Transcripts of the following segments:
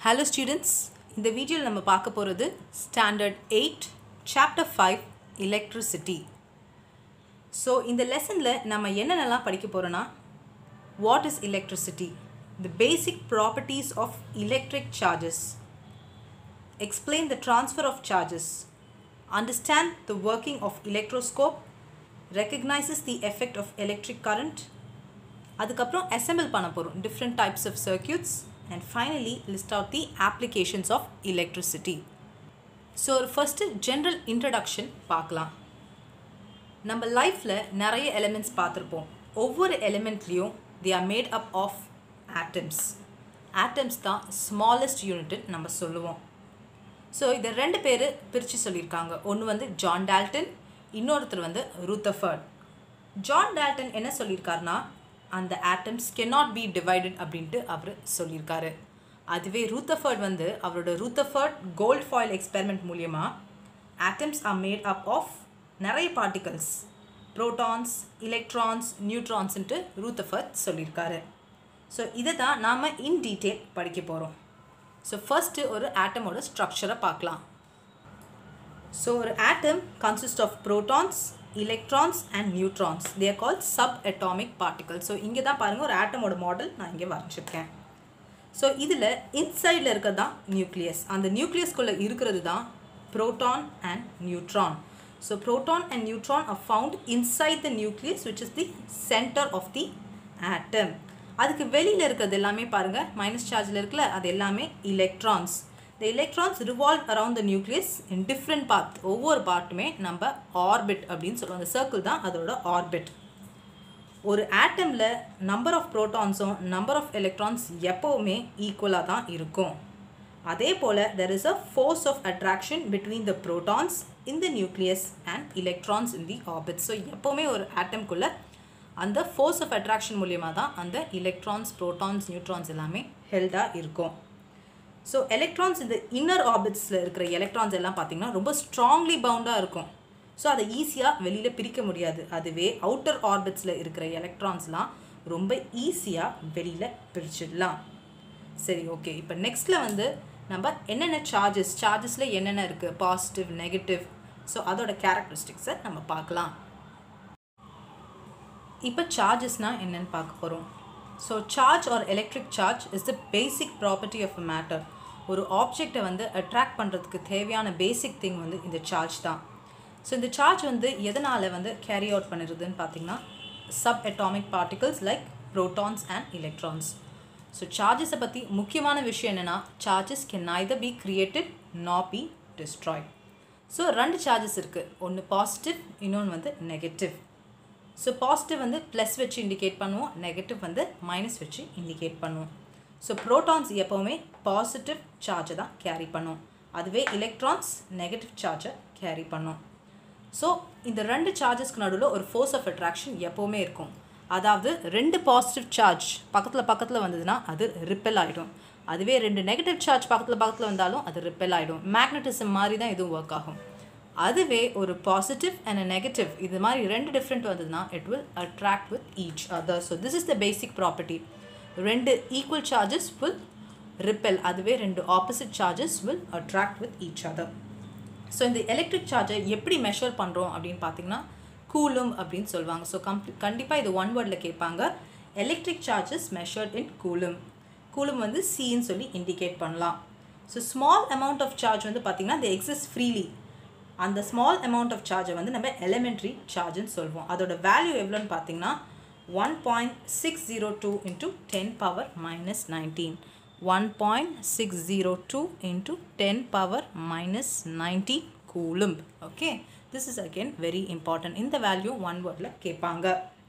Hello students இந்த வீடியோவில் நம்ம பார்க்க போகிறது standard eight chapter five electricity so இந்த லெசனில் நம்ம என்னென்னலாம் படிக்க போகிறோன்னா what is electricity the basic properties of electric charges explain the transfer of charges, understand the working of electroscope, recognizes the effect of electric current, அதுக்கப்புறம் assemble பண்ண போகிறோம் different types of circuits and finally list out the applications of electricity. So ஒரு first general introduction பார்க்கலாம் நம்ம லைஃப்பில் நிறைய elements பார்த்துருப்போம் ஒவ்வொரு எலிமெண்ட்லேயும் they are made up of atoms atoms தான் ஸ்மாலஸ்ட் யூனிட்னு நம்ம சொல்லுவோம் ஸோ இதை ரெண்டு பேர் பிரித்து சொல்லியிருக்காங்க ஒன்று வந்து ஜான் டால்டன் இன்னொருத்தர் வந்து ரூத்தஃபர்ட் ஜான் டால்டன் என்ன சொல்லியிருக்காருனா அந்த ஆட்டம்ஸ் cannot பி டிவைடட் அப்படின்ட்டு அவர் சொல்லியிருக்காரு அதுவே ரூத்தஃபர்ட் வந்து அவரோட ரூத்தஃபர்ட் கோல்ட் ஃபாயில் எக்ஸ்பெரிமெண்ட் மூலியமாக atoms are made up of நிறைய பார்ட்டிகல்ஸ் ப்ரோட்டான்ஸ் எலக்ட்ரான்ஸ் நியூட்ரான்ஸ்ன்ட்டு ரூத்தஃபர்ட் சொல்லியிருக்காரு ஸோ இதை தான் நாம் இன் டீட்டெயில் படிக்க போகிறோம் ஸோ ஃபஸ்ட்டு ஒரு ஆட்டமோட ஸ்ட்ரக்சரை பார்க்கலாம் ஸோ ஒரு atom consist of protons electrons and neutrons they are called subatomic particles so இங்கே தான் பாருங்கள் ஒரு ஆட்டமோட மாடல் நான் இங்கே வரைஞ்சிருக்கேன் ஸோ இதில் இன்சைடில் இருக்கிறது தான் நியூக்ளியஸ் அந்த நியூக்ளியஸ்குள்ளே இருக்கிறது தான் proton and neutron so proton and neutron are found inside the nucleus which is the centre of the atom அதுக்கு வெளியில் இருக்கிறது எல்லாமே பாருங்கள் மைனஸ் சார்ஜில் இருக்குல்ல அது எல்லாமே electrons the electrons revolve around the nucleus in different path ஒவ்வொரு பார்ட்டுமே நம்ம ஆர்பிட் அப்படின்னு சொல்லுவோம் அந்த சர்க்கிள் தான் அதோட ஆர்பிட் ஒரு ஆட்டமில் நம்பர் ஆஃப் ப்ரோட்டான்ஸும் நம்பர் ஆஃப் எலக்ட்ரான்ஸ் எப்போவுமே ஈக்குவலாக தான் இருக்கும் அதே போல் there is a force of attraction between the protons in the nucleus and electrons in the orbit so எப்போவுமே ஒரு ஆட்டம்குள்ளே அந்த ஃபோர்ஸ் ஆஃப் அட்ராக்ஷன் மூலியமாக தான் அந்த எலக்ட்ரான்ஸ் ப்ரோட்டான்ஸ் நியூட்ரான்ஸ் எல்லாமே ஹெல்டாக இருக்கும் ஸோ எலக்ட்ரான்ஸ் இந்த இன்னர் ஆர்பிட்ஸில் இருக்கிற எலக்ட்ரான்ஸ் எல்லாம் பார்த்திங்கன்னா ரொம்ப ஸ்ட்ராங்லி பவுண்டாக இருக்கும் ஸோ அதை ஈஸியாக வெளியில் பிரிக்க முடியாது அதுவே அவுட்டர் ஆர்பிட்ஸில் இருக்கிற எலக்ட்ரான்ஸ்லாம் ரொம்ப ஈஸியாக வெளியில் பிரிச்சிடலாம் சரி ஓகே இப்போ நெக்ஸ்ட்டில் வந்து நம்ம என்னென்ன சார்ஜஸ் சார்ஜஸில் என்னென்ன இருக்குது பாசிட்டிவ் நெகட்டிவ் ஸோ அதோட கேரக்டரிஸ்டிக்ஸை நம்ம பார்க்கலாம் இப்போ சார்ஜஸ்னால் என்னென்னு பார்க்க போகிறோம் so charge or electric charge is the basic property of a matter ஒரு ஆப்ஜெக்டை வந்து அட்ராக்ட் பண்ணுறதுக்கு தேவையான பேசிக் திங் வந்து இந்த சார்ஜ் தான் ஸோ இந்த சார்ஜ் வந்து எதனால் வந்து கேரி அவுட் பண்ணிடுதுன்னு பார்த்தீங்கன்னா subatomic particles like protons and electrons so சார்ஜஸை பற்றி முக்கியமான விஷயம் என்னென்னா charges can neither be created nor be destroy so ரெண்டு சார்ஜஸ் இருக்குது ஒன்று பாசிட்டிவ் இன்னொன்று வந்து நெகட்டிவ் ஸோ பாசிட்டிவ் வந்து ப்ளஸ் வச்சு இண்டிகேட் பண்ணுவோம் நெகட்டிவ் வந்து மைனஸ் வச்சு இண்டிகேட் பண்ணுவோம் ஸோ ப்ரோட்டான்ஸ் எப்போவுமே பாசிட்டிவ் சார்ஜை தான் கேரி பண்ணும் அதுவே எலக்ட்ரான்ஸ் நெகட்டிவ் சார்ஜை கேரி பண்ணும் ஸோ இந்த ரெண்டு சார்ஜஸ்க்கு நடுவில் ஒரு ஃபோர்ஸ் ஆஃப் அட்ராக்ஷன் எப்போவுமே இருக்கும் அதாவது ரெண்டு பாசிட்டிவ் சார்ஜ் பக்கத்தில் பக்கத்தில் வந்ததுன்னா அது ரிப்பெல் ஆகிடும் அதுவே ரெண்டு நெகட்டிவ் சார்ஜ் பக்கத்தில் பக்கத்தில் வந்தாலும் அது ரிப்பெல் ஆகிடும் மேக்னட்டிசம் மாதிரி தான் இதுவும் ஒர்க் ஆகும் அதுவே ஒரு பாசிட்டிவ் அண்ட் அ நெகட்டிவ் இது மாதிரி ரெண்டு டிஃப்ரெண்ட் வந்ததுன்னா it will attract with each other so this is the basic property ரெண்டு ஈக்குவல் சார்ஜஸ் வில் ரிப்பெல் அதுவே ரெண்டு opposite charges will attract with each other so இந்த எலக்ட்ரிக் சார்ஜை எப்படி மெஷர் பண்ணுறோம் அப்படின்னு பார்த்தீங்கன்னா கூலும் அப்படின்னு சொல்லுவாங்க ஸோ கம்ப்ளீ கண்டிப்பாக இது ஒன் வேர்டில் கேட்பாங்க electric charges measured in coulomb coulomb வந்து சின்னு சொல்லி இண்டிகேட் பண்ணலாம் so small amount of charge வந்து பார்த்திங்கன்னா தி எக்ஸிஸ்ட் ஃப்ரீலி அந்த ஸ்மால் அமௌண்ட் ஆஃப் சார்ஜை வந்து நம்ம எலிமெண்ட்ரி சார்ஜ்னு சொல்வோம் அதோட வேல்யூ எவ்வளோன்னு பார்த்தீங்கன்னா one point six zero two into ten power minus nineteen one point six zero two into ten power minus nineteen coulomb okay this is again very important இந்த value one வேர்டில் கேட்பாங்க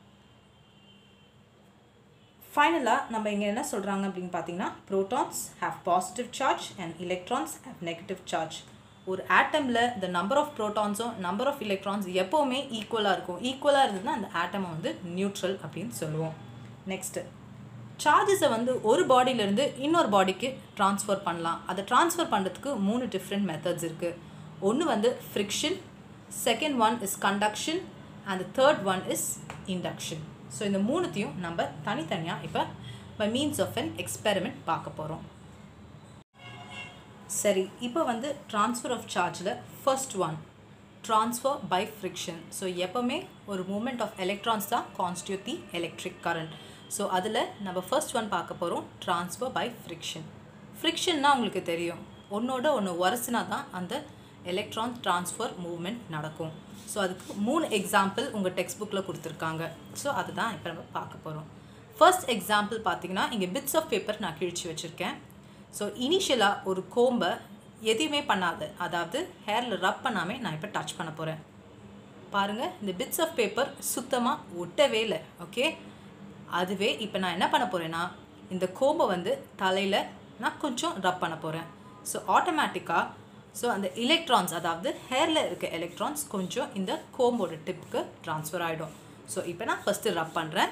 ஃபைனலாக நம்ம இங்கே என்ன சொல்கிறாங்க அப்படின்னு பார்த்தீங்கன்னா protons have positive charge and electrons have negative charge ஒரு ஆட்டமில் இந்த நம்பர் ஆஃப் ப்ரோட்டான்ஸும் நம்பர் ஆஃப் எலக்ட்ரான்ஸ் எப்போவுமே ஈக்குவலாக இருக்கும் ஈக்குவலாக இருந்ததுன்னா அந்த ஆட்டமை வந்து நியூட்ரல் அப்படின்னு சொல்லுவோம் நெக்ஸ்ட்டு சார்ஜஸை வந்து ஒரு பாடியிலேருந்து இன்னொரு பாடிக்கு ட்ரான்ஸ்ஃபர் பண்ணலாம் அதை ட்ரான்ஸ்ஃபர் பண்ணுறதுக்கு மூணு டிஃப்ரெண்ட் மெத்தட்ஸ் இருக்குது ஒன்று வந்து friction second one is conduction and third one is induction so இந்த மூணுத்தையும் நம்ம தனித்தனியாக இப்போ by means of an experiment பார்க்க போகிறோம் சரி இப்போ வந்து ட்ரான்ஸ்ஃபர் ஆஃப் சார்ஜில் first one transfer by friction so எப்போவுமே ஒரு மூமெண்ட் ஆஃப் எலக்ட்ரான்ஸ் தான் constitute the electric current so அதில் நம்ம ஃபர்ஸ்ட் ஒன் பார்க்க போகிறோம் ட்ரான்ஸ்ஃபர் பை ஃப்ரிக்ஷன் ஃப்ரிக்ஷன்னா உங்களுக்கு தெரியும் ஒன்றோட ஒன்று உரசினா தான் அந்த எலக்ட்ரான் ட்ரான்ஸ்ஃபர் மூவ்மெண்ட் நடக்கும் ஸோ அதுக்கு மூணு எக்ஸாம்பிள் உங்கள் டெக்ஸ்ட் புக்கில் கொடுத்துருக்காங்க ஸோ அதுதான் இப்போ நம்ம பார்க்க போகிறோம் ஃபர்ஸ்ட் எக்ஸாம்பிள் பார்த்தீங்கன்னா இங்கே பிட்ஸ் ஆஃப் பேப்பர் நான் கிழிச்சு வச்சுருக்கேன் ஸோ இனிஷியலாக ஒரு கோம்பை எதையுமே பண்ணாத அதாவது ஹேரில் ரப் பண்ணாமல் நான் இப்போ டச் பண்ண போகிறேன் பாருங்கள் இந்த பிட்ஸ் ஆஃப் பேப்பர் சுத்தமாக ஒட்டவே இல்லை ஓகே அதுவே இப்போ நான் என்ன பண்ண போகிறேன்னா இந்த கோம்பை வந்து தலையில் நான் கொஞ்சம் ரப் பண்ண போகிறேன் ஸோ ஆட்டோமேட்டிக்காக ஸோ அந்த எலக்ட்ரான்ஸ் அதாவது ஹேரில் இருக்க எலக்ட்ரான்ஸ் கொஞ்சம் இந்த கோம்போட டிப்புக்கு ட்ரான்ஸ்ஃபர் ஆகிடும் ஸோ இப்போ நான் ஃபஸ்ட்டு ரப் பண்ணுறேன்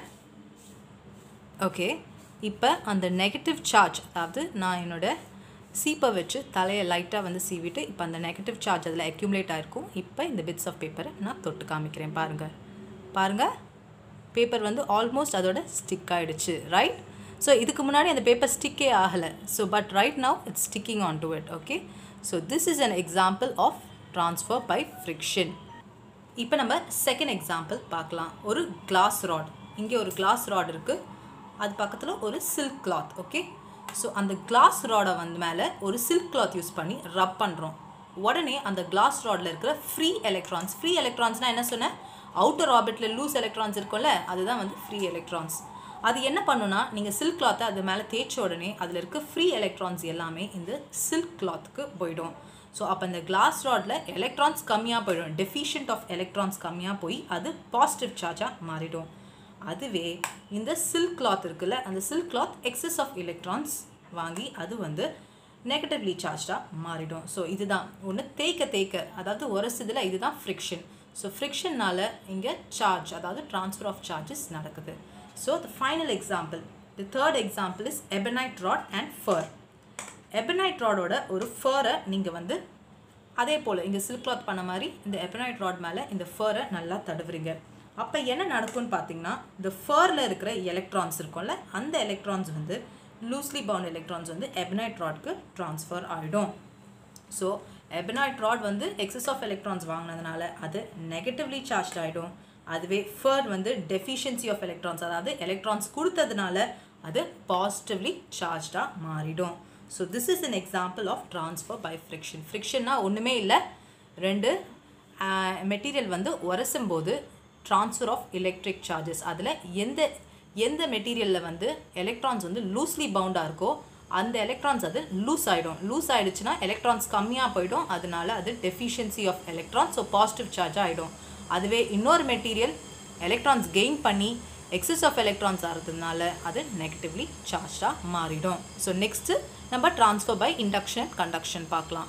ஓகே இப்போ அந்த நெகட்டிவ் சார்ஜ் அதாவது நான் என்னோட சீப்பை வச்சு தலையை லைட்டாக வந்து சீவிட்டு இப்போ அந்த நெகட்டிவ் சார்ஜ் அதில் அக்யூமுலேட் ஆகிருக்கும் இப்போ இந்த பிட்ஸ் ஆஃப் பேப்பரை நான் தொட்டு காமிக்கிறேன் பாருங்கள் பாருங்கள் பேப்பர் வந்து ஆல்மோஸ்ட் அதோட ஸ்டிக் ஆகிடுச்சு ரைட் ஸோ இதுக்கு முன்னாடி அந்த பேப்பர் ஸ்டிக்கே ஆகலை so but right now it's sticking on to it okay so this is an example of transfer by friction இப்போ நம்ம செகண்ட் எக்ஸாம்பிள் பார்க்கலாம் ஒரு கிளாஸ் ராட் இங்கே ஒரு கிளாஸ் ராட் இருக்குது அது பக்கத்தில் ஒரு சில்க் கிளாத் ஓகே ஸோ அந்த கிளாஸ் ராடை வந்து மேலே ஒரு சில்க் கிளாத் யூஸ் பண்ணி ரப் பண்ணுறோம் உடனே அந்த கிளாஸ் ராடில் இருக்கிற ஃப்ரீ எலக்ட்ரான்ஸ் ஃப்ரீ எலக்ட்ரான்ஸ்னால் என்ன சொன்னேன் அவுட்டர் ஆர்பிட்டில் லூஸ் எலக்ட்ரான்ஸ் இருக்கும்ல அதுதான் வந்து ஃப்ரீ எலக்ட்ரான்ஸ் அது என்ன பண்ணுன்னா நீங்கள் சில்க் கிளாத்தை அது மேலே தேய்ச்ச உடனே அதில் இருக்க ஃப்ரீ எலக்ட்ரான்ஸ் எல்லாமே இந்த சில்க் கிளாத்துக்கு போயிடும் ஸோ அப்போ இந்த கிளாஸ் ராடில் எலக்ட்ரான்ஸ் கம்மியாக போயிடும் டெஃபிஷியன்ட் ஆஃப் எலக்ட்ரான்ஸ் கம்மியாக போய் அது பாசிட்டிவ் சார்ஜாக மாறிடும் அதுவே இந்த சில்க் கிளாத் இருக்குல்ல அந்த silk cloth excess of electrons வாங்கி அது வந்து நெகட்டிவ்லி சார்ஜாக மாறிடும் ஸோ இதுதான் ஒன்று தேய்க்க தேய்க்க அதாவது உரசுதில் இதுதான் ஃப்ரிக்ஷன் ஸோ ஃப்ரிக்ஷன்னால் இங்கே சார்ஜ் அதாவது ட்ரான்ஸ்ஃபர் ஆஃப் சார்ஜஸ் நடக்குது so the final example the third example is ebonite rod and fur ebonite ராடோட ஒரு ஃபரை நீங்கள் வந்து அதே போல் இங்கே சில்க் கிளாத் பண்ண மாதிரி இந்த எபனைட் ராட் மேலே இந்த ஃபரை நல்லா தடவுறீங்க அப்போ என்ன நடக்கும்னு பார்த்தீங்கன்னா இந்த ஃபரில் இருக்கிற எலக்ட்ரான்ஸ் இருக்கும்ல அந்த எலக்ட்ரான்ஸ் வந்து லூஸ்லி பவுண்ட் எலக்ட்ரான்ஸ் வந்து எபனைட் ராட்க்கு ட்ரான்ஸ்ஃபர் ஆகிடும் ஸோ எபனைட் ராட் வந்து எக்ஸஸ் ஆஃப் எலக்ட்ரான்ஸ் வாங்கினதுனால அது நெகட்டிவ்லி சார்ஜ் ஆகிடும் அதுவே ஃபர் வந்து டெஃபிஷியன்சி ஆஃப் எலக்ட்ரான்ஸ் அதாவது எலக்ட்ரான்ஸ் கொடுத்ததுனால அது பாசிட்டிவ்லி சார்ஜாக மாறிடும் so this is an example of transfer by friction ஃப்ரிக்ஷன்னா ஒன்றுமே இல்லை ரெண்டு மெட்டீரியல் வந்து உரசும் போது ட்ரான்ஸ்ஃபர் ஆஃப் எலக்ட்ரிக் சார்ஜஸ் அதில் எந்த எந்த மெட்டீரியலில் வந்து எலக்ட்ரான்ஸ் வந்து லூஸ்லி பவுண்டாக இருக்கோ அந்த எலக்ட்ரான்ஸ் அது லூஸ் ஆகிடும் லூஸ் ஆகிடுச்சுன்னா எலக்ட்ரான்ஸ் கம்மியாக போயிடும் அதனால அது deficiency of electrons so positive charge ஆகிடும் அதுவே இன்னொரு மெட்டீரியல் எலக்ட்ரான்ஸ் கெயின் பண்ணி எக்ஸஸ் ஆஃப் எலக்ட்ரான்ஸ் ஆகிறதுனால அது நெகட்டிவ்லி சார்ஜாக மாறிடும் ஸோ நெக்ஸ்ட்டு நம்ம ட்ரான்ஸ்ஃபர் பை இண்டக்ஷன் கண்டக்ஷன் பார்க்கலாம்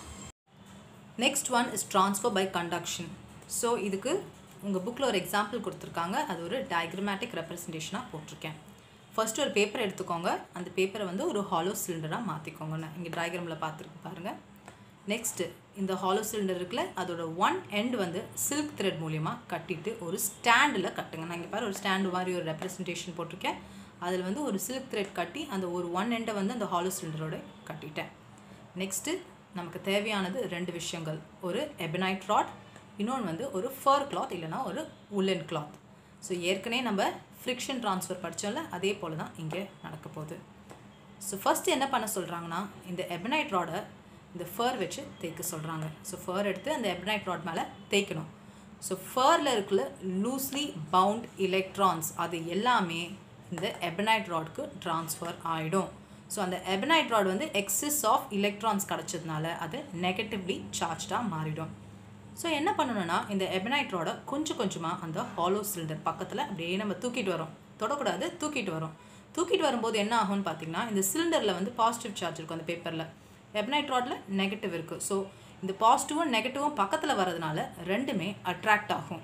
next one is transfer by conduction so இதுக்கு உங்கள் புக்கில் ஒரு எக்ஸாம்பிள் கொடுத்துருக்காங்க அது ஒரு டயக்ரமேட்டிக் ரெப்ரசன்டேஷனாக போட்டிருக்கேன் ஃபர்ஸ்ட் ஒரு பேப்பர் எடுத்துக்கோங்க அந்த பேப்பரை வந்து ஒரு ஹாலோ சிலிண்டராக மாற்றிக்கோங்க நான் இங்கே டயக்ராமில் பார்த்துருக்கு பாருங்கள் நெக்ஸ்ட்டு இந்த ஹாலோ சிலிண்டர் இருக்குல்ல அதோட ஒன் எண்ட் வந்து சில்க் த்ரெட் மூலியமாக கட்டிட்டு ஒரு ஸ்டாண்டில் கட்டுங்க நான் இங்கே பாரு ஒரு ஸ்டாண்டு மாதிரி ஒரு ரெப்ரசன்டேஷன் போட்டிருக்கேன் அதில் வந்து ஒரு சில்க் த்ரெட் கட்டி அந்த ஒரு ஒன் எண்டை வந்து அந்த ஹாலோ சிலிண்டரோட கட்டிட்டேன் நெக்ஸ்ட்டு நமக்கு தேவையானது ரெண்டு விஷயங்கள் ஒரு எபனைட் ராட் இன்னொன்று வந்து ஒரு ஃபர் கிளாத் இல்லைனா ஒரு உல்லன் கிளாத் ஸோ ஏற்கனவே நம்ம ஃப்ரிக்ஷன் ட்ரான்ஸ்ஃபர் படித்தோம்ல அதே போல் தான் இங்கே நடக்க போகுது ஸோ ஃபஸ்ட்டு என்ன பண்ண சொல்கிறாங்கன்னா இந்த எபனைட் ராடை இந்த ஃபர் வச்சு தேய்க்க சொல்கிறாங்க ஸோ ஃபர் எடுத்து அந்த எபனைட் ராட் மேலே தேய்க்கணும் ஸோ ஃபரில் இருக்கிற லூஸ்லி பவுண்ட் எலக்ட்ரான்ஸ் அது எல்லாமே இந்த எபனைட் ராட்க்கு ட்ரான்ஸ்ஃபர் ஆகிடும் ஸோ அந்த எபனைட் ராட் வந்து எக்ஸஸ் ஆஃப் எலக்ட்ரான்ஸ் கிடச்சதுனால அது நெகட்டிவ்லி சார்ஜ்டாக மாறிடும் ஸோ என்ன பண்ணணும்னா இந்த எபனைட் ராடை கொஞ்சம் கொஞ்சமாக அந்த ஹாலோ சிலிண்டர் பக்கத்தில் அப்படியே நம்ம தூக்கிட்டு வரோம் தொடக்கூடாது தூக்கிட்டு வரோம் தூக்கிட்டு வரும்போது என்ன ஆகும்னு பார்த்தீங்கன்னா இந்த சிலிண்டரில் வந்து பாசிட்டிவ் சார்ஜ் இருக்கும் அந்த பேப்பரில் எபனைட் ராடில் நெகட்டிவ் இருக்குது ஸோ இந்த பாசிட்டிவும் நெகட்டிவும் பக்கத்தில் வரதுனால ரெண்டுமே அட்ராக்ட் ஆகும்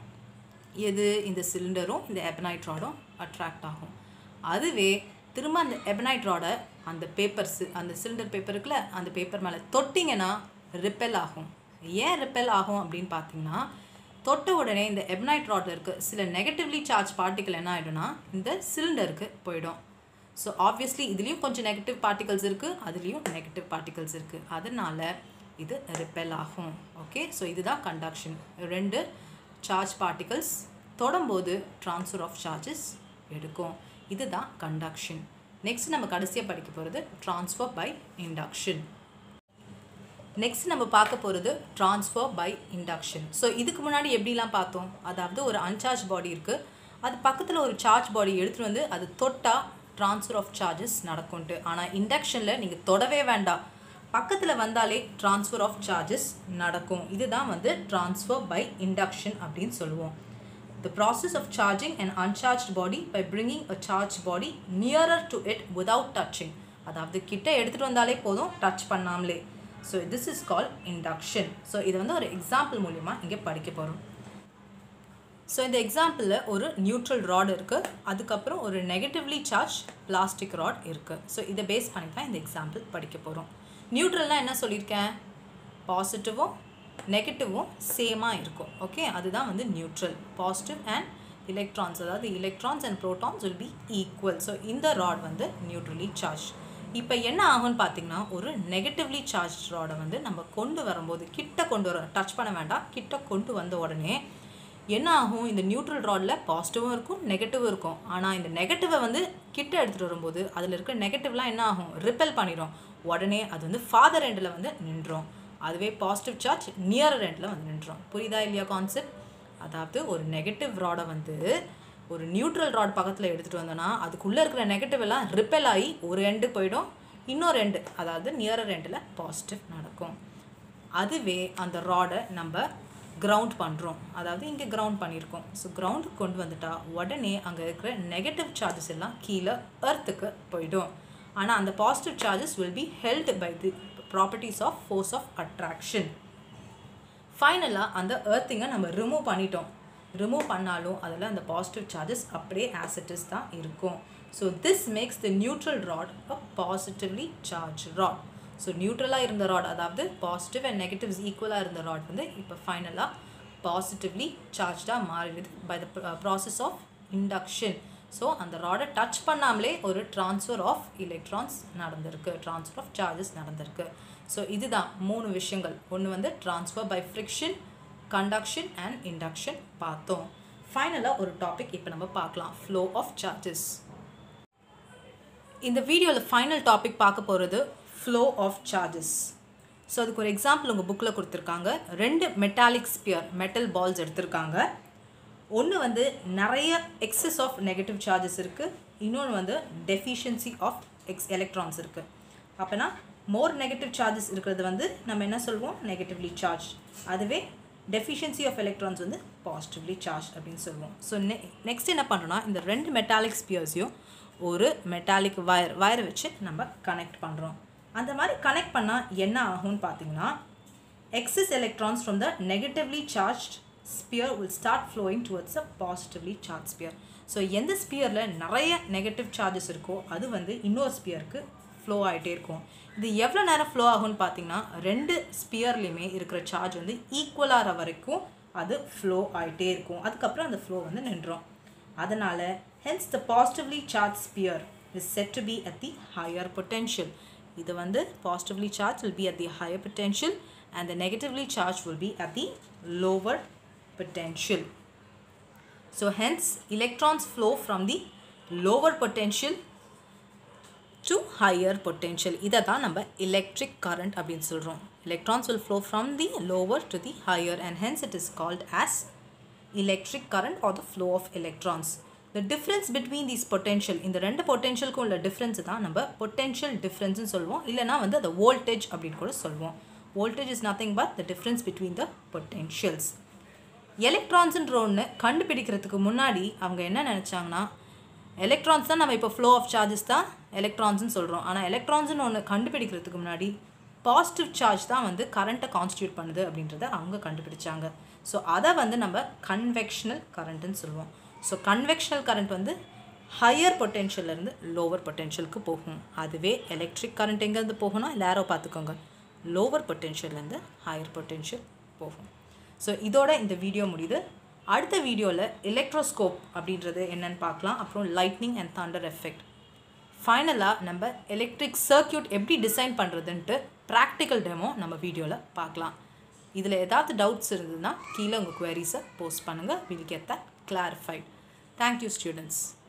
எது இந்த சிலிண்டரும் இந்த எபனைட் ராடும் அட்ராக்ட் ஆகும் அதுவே திரும்ப அந்த எபனைட் ராடை அந்த பேப்பர்ஸ் அந்த சிலிண்டர் பேப்பர் இருக்குல்ல அந்த பேப்பர் மேலே தொட்டிங்கன்னா ரிப்பெல் ஆகும் ஏன் ரிப்பெல் ஆகும் அப்படின்னு பார்த்தீங்கன்னா தொட்ட உடனே இந்த எபனைட் ராடில் இருக்க சில நெகட்டிவ்லி சார்ஜ் பார்ட்டிக்கல் என்ன ஆகிடும்னா இந்த சிலிண்டருக்கு போயிடும் ஸோ ஆப்வியஸ்லி இதுலேயும் கொஞ்சம் நெகட்டிவ் பார்ட்டிகல்ஸ் இருக்குது அதுலேயும் நெகட்டிவ் பார்ட்டிகல்ஸ் இருக்குது அதனால் இது ரிப்பெல் ஆகும் ஓகே ஸோ இதுதான் கண்டக்ஷன் ரெண்டு சார்ஜ் பார்ட்டிகல்ஸ் தொடும்போது ட்ரான்ஸ்ஃபர் ஆஃப் சார்ஜஸ் எடுக்கும் இதுதான் கண்டக்ஷன் நெக்ஸ்ட் நம்ம கடைசியாக படிக்க போகிறது ட்ரான்ஸ்ஃபர் பை இண்டக்ஷன் நெக்ஸ்ட் நம்ம பார்க்க போகிறது ட்ரான்ஸ்ஃபர் பை இண்டக்ஷன் ஸோ இதுக்கு முன்னாடி எப்படிலாம் பார்த்தோம் அதாவது ஒரு அன்சார்ஜ் பாடி இருக்குது அது பக்கத்தில் ஒரு சார்ஜ் பாடி எடுத்துகிட்டு வந்து அது தொட்டால் ட்ரான்ஸ்ஃபர் ஆஃப் சார்ஜஸ் நடக்கும்ட்டு ஆனால் இண்டக்ஷனில் நீங்கள் தொடவே வேண்டாம் பக்கத்தில் வந்தாலே ட்ரான்ஸ்ஃபர் ஆஃப் சார்ஜஸ் நடக்கும் இதுதான் வந்து ட்ரான்ஸ்ஃபர் பை இண்டக்ஷன் அப்படின்னு சொல்லுவோம் the process of charging an uncharged body by bringing a charged body nearer to it without touching அதாவது கிட்ட எடுத்துகிட்டு வந்தாலே போதும் டச் பண்ணாமலே so this is call induction so இது வந்து ஒரு எக்ஸாம்பிள் மூலிமா இங்கே படிக்க போகிறோம் ஸோ இந்த எக்ஸாம்பிளில் ஒரு நியூட்ரல் ராட் இருக்குது அதுக்கப்புறம் ஒரு நெகட்டிவ்லி சார்ஜ் பிளாஸ்டிக் ராட் இருக்குது ஸோ இதை பேஸ் பண்ணி தான் இந்த எக்ஸாம்பிள் படிக்க போகிறோம் நியூட்ரல்னால் என்ன சொல்லியிருக்கேன் பாசிட்டிவும் நெகட்டிவும் சேமாக இருக்கும் ஓகே அதுதான் வந்து நியூட்ரல் பாசிட்டிவ் அண்ட் எலக்ட்ரான்ஸ் அதாவது electrons and protons will be equal so இந்த ராட் வந்து நியூட்ரலி சார்ஜ் இப்போ என்ன ஆகும்னு பார்த்தீங்கன்னா ஒரு நெகட்டிவ்லி சார்ஜ் ராடை வந்து நம்ம கொண்டு வரும்போது கிட்ட கொண்டு வர டச் பண்ண வேண்டாம் கிட்ட கொண்டு வந்த உடனே என்ன ஆகும் இந்த நியூட்ரல் ராடில் பாசிட்டிவும் இருக்கும் நெகட்டிவும் இருக்கும் ஆனால் இந்த நெகட்டிவை வந்து கிட்ட எடுத்துகிட்டு வரும்போது அதில் இருக்க நெகட்டிவ்லாம் என்ன ஆகும் ரிப்பெல் பண்ணிடும் உடனே அது வந்து ஃபாதர் எண்டில் வந்து நின்றோம் அதுவே பாசிட்டிவ் சார்ஜ் நியர் எண்டில் வந்து நின்றோம் புரியுதா இல்லையா கான்செப்ட் அதாவது ஒரு நெகட்டிவ் ராடை வந்து ஒரு நியூட்ரல் ராட் பக்கத்தில் எடுத்துகிட்டு வந்தோன்னா அதுக்குள்ளே இருக்கிற நெகட்டிவ் எல்லாம் ரிப்பெல் ஆகி ஒரு எண்டு போயிடும் இன்னொரு எண்டு அதாவது நியரர் எண்டில் பாசிட்டிவ் நடக்கும் அதுவே அந்த ராடை நம்ம கிரவுண்ட் பண்ணுறோம் அதாவது இங்கே கிரவுண்ட் பண்ணியிருக்கோம் ஸோ கிரவுண்டுக்கு கொண்டு வந்துட்டா உடனே அங்கே இருக்கிற நெகட்டிவ் சார்ஜஸ் எல்லாம் கீழே எர்த்துக்கு போயிடும் ஆனால் அந்த positive charges will be held by the properties of force of attraction ஃபைனலாக அந்த எர்த்திங்கை நம்ம ரிமூவ் பண்ணிட்டோம் ரிமூவ் பண்ணாலும் அதில் அந்த பாசிட்டிவ் சார்ஜஸ் அப்படியே ஆசிட்டிஸ் தான் இருக்கும் so this makes the neutral rod a positively charge rod so நியூட்ரலாக இருந்த ராட் அதாவது பாசிட்டிவ் அண்ட் நெகட்டிவ்ஸ் ஈக்குவலாக இருந்த ராட் வந்து இப்போ ஃபைனலாக பாசிட்டிவ்லி சார்ஜாக மாறிடுது by the process of induction so அந்த ராடை டச் பண்ணாமலே ஒரு ட்ரான்ஸ்ஃபர் ஆஃப் எலக்ட்ரான்ஸ் நடந்திருக்கு ட்ரான்ஸ்ஃபர் ஆஃப் சார்ஜஸ் நடந்திருக்கு ஸோ இதுதான் மூணு விஷயங்கள் ஒன்று வந்து transfer by friction conduction and induction பார்த்தோம் ஃபைனலாக ஒரு டாபிக் இப்போ நம்ம பார்க்கலாம் ஃப்ளோ ஆஃப் சார்ஜஸ் இந்த வீடியோவில் ஃபைனல் டாபிக் பார்க்க போகிறது ஃப்ளோ ஆஃப் சார்ஜஸ் ஸோ அதுக்கு ஒரு எக்ஸாம்பிள் உங்கள் புக்கில் கொடுத்துருக்காங்க ரெண்டு மெட்டாலிக் ஸ்பியர் மெட்டல் பால்ஸ் எடுத்திருக்காங்க ஒன்று வந்து நிறைய எக்ஸஸ் ஆஃப் நெகட்டிவ் சார்ஜஸ் இருக்குது இன்னொன்று வந்து டெஃபிஷியன்சி ஆஃப் எக்ஸ் எலக்ட்ரான்ஸ் இருக்குது அப்போனா மோர் நெகட்டிவ் சார்ஜஸ் இருக்கிறது வந்து நம்ம என்ன சொல்லுவோம் நெகட்டிவ்லி சார்ஜ் அதுவே டெஃபிஷியன்சி ஆஃப் எலக்ட்ரான்ஸ் வந்து பாசிட்டிவ்லி சார்ஜ் அப்படின்னு சொல்லுவோம் ஸோ நெ நெக்ஸ்ட் என்ன பண்ணுறோன்னா இந்த ரெண்டு மெட்டாலிக் ஸ்பியர்ஸையும் ஒரு மெட்டாலிக் வயர் வயரை வச்சு நம்ம கனெக்ட் பண்ணுறோம் அந்த மாதிரி கனெக்ட் பண்ணால் என்ன ஆகும்னு பார்த்தீங்கன்னா excess electrons from the negatively charged sphere will start flowing towards a positively charge sphere so எந்த ஸ்பியரில் நிறைய நெகட்டிவ் சார்ஜஸ் இருக்கோ அது வந்து இன்னொரு ஸ்பியருக்கு ஃப்ளோ ஆகிட்டே இருக்கும் இது எவ்வளோ நேரம் ஃப்ளோ ஆகும்னு பார்த்தீங்கன்னா ரெண்டு ஸ்பியர்லேயுமே இருக்கிற சார்ஜ் வந்து ஈக்குவலாகிற வரைக்கும் அது ஃப்ளோ ஆகிட்டே இருக்கும் அதுக்கப்புறம் அந்த ஃப்ளோ வந்து நின்றோம் அதனால் hence the positively charge sphere is set to be at the higher potential இது வந்து positively charge will be at the higher potential and the negatively charged will be at the lower potential. So hence electrons flow from the lower potential to higher potential. இதை தான் நம்ம electric current அப்படின்னு சொல்கிறோம் electrons will flow from the lower to the higher and hence it is called as electric current or the flow of electrons. The difference between these potential இந்த ரெண்டு பொட்டென்ஷியலுக்கும் உள்ள difference தான் நம்ம பொட்டென்ஷியல் டிஃப்ரென்ஸ்னு சொல்லுவோம் இல்லைனா வந்து அதை வோல்டேஜ் அப்படின்னு கூட சொல்லுவோம் voltage is nothing but the difference between the potentials எலக்ட்ரான்ஸுன்ற ஒன்று கண்டுபிடிக்கிறதுக்கு முன்னாடி அவங்க என்ன நினச்சாங்கன்னா எலக்ட்ரான்ஸ் தான் நம்ம இப்போ ஃப்ளோ ஆஃப் சார்ஜஸ் தான் எலக்ட்ரான்ஸ்னு சொல்கிறோம் ஆனால் எலக்ட்ரான்ஸ்னு ஒன்று கண்டுபிடிக்கிறதுக்கு முன்னாடி பாசிட்டிவ் சார்ஜ் தான் வந்து கரண்ட்டை கான்ஸ்டியூட் பண்ணுது அப்படின்றத அவங்க கண்டுபிடிச்சாங்க ஸோ அதை வந்து நம்ம கன்வெக்ஷனல் கரண்ட்டுன்னு சொல்லுவோம் ஸோ கன்வெக்ஷனல் கரண்ட் வந்து ஹையர் பொட்டென்ஷியல்லேருந்து லோவர் பொட்டென்ஷியலுக்கு போகும் அதுவே எலக்ட்ரிக் கரண்ட் எங்கேருந்து போகும்னா இல்லை யாரோ பார்த்துக்கோங்க லோவர் பொட்டென்ஷியல்லேருந்து ஹையர் பொட்டென்ஷியல் போகும் ஸோ இதோட இந்த வீடியோ முடியுது அடுத்த வீடியோவில் எலக்ட்ரோஸ்கோப் அப்படின்றது என்னன்னு பார்க்கலாம் அப்புறம் லைட்னிங் அண்ட் தண்டர் எஃபெக்ட் ஃபைனலாக நம்ம எலக்ட்ரிக் சர்க்கியூட் எப்படி டிசைன் பண்ணுறதுன்ட்டு ப்ராக்டிக்கல் டெமோ நம்ம வீடியோவில் பார்க்கலாம் இதில் ஏதாவது டவுட்ஸ் இருந்ததுன்னா கீழே உங்கள் குவரிஸை போஸ்ட் பண்ணுங்கள் will get that clarified thank you students